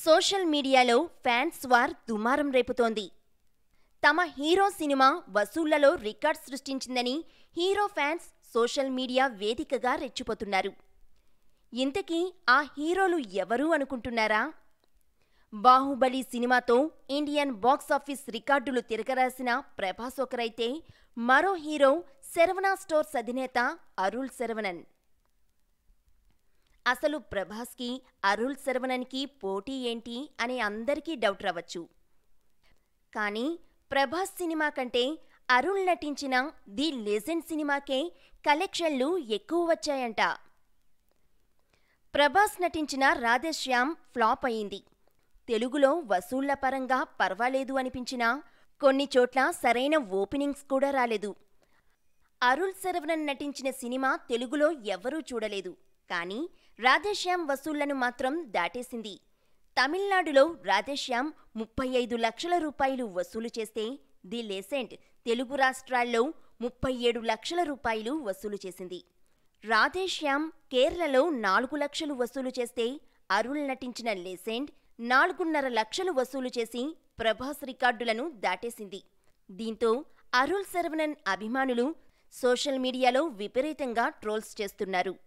social మీడియాలో fans war దుమారం రేపుతోంది తమ హీరో సినిమా వసూళ్లలో రికార్డ్ సృష్టించిందని హీరో ఫ్యాన్స్ సోషల్ మీడియా వేదికగా రెచ్చిపోతున్నారు ఇంతకీ ఆ హీరోలు ఎవరు అనుకుంటున్నారా బాహుబలి సినిమాతో ఇండియన్ బాక్సాఫీస్ రికార్డులు తిరగరాసిన ప్రభాస్ ఒకరైతే మరో హీరో శరవణ స్టోర్స్ అధినేత అరుల్ శరవణన్ అసలు ప్రభాస్కి అరుల్ శరవణన్కి పోటీ ఏంటి అని అందరికీ డౌట్ రావచ్చు కానీ ప్రభాస్ సినిమా కంటే అరుణ్ నటించిన ది లెజెండ్ సినిమాకే కలెక్షన్లు ఎక్కువ వచ్చాయంట ప్రభాస్ నటించిన రాధేశ్యామ్ ఫ్లాప్ అయింది తెలుగులో వసూళ్ల పరంగా పర్వాలేదు అనిపించినా కొన్ని చోట్ల సరైన ఓపెనింగ్స్ కూడా రాలేదు అరుల్ శరవణన్ నటించిన సినిమా తెలుగులో ఎవరూ చూడలేదు కానీ రాధేశ్యామ్ వసూళ్లను మాత్రం దాటేసింది తమిళనాడులో రాధేశ్యామ్ ముప్పై ఐదు లక్షల రూపాయలు వసూలు చేస్తే ది లెసెంట్ తెలుగు రాష్ట్రాల్లో ముప్పై ఏడు లక్షల రూపాయలు వసూలు చేసింది రాధేశ్యామ్ కేరళలో నాలుగు లక్షలు వసూలు చేస్తే అరుణ్ నటించిన లెసెంట్ నాలుగున్నర లక్షలు వసూలు చేసి ప్రభాస్ రికార్డులను దాటేసింది దీంతో అరుల్ శరవణన్ అభిమానులు సోషల్ మీడియాలో విపరీతంగా ట్రోల్స్ చేస్తున్నారు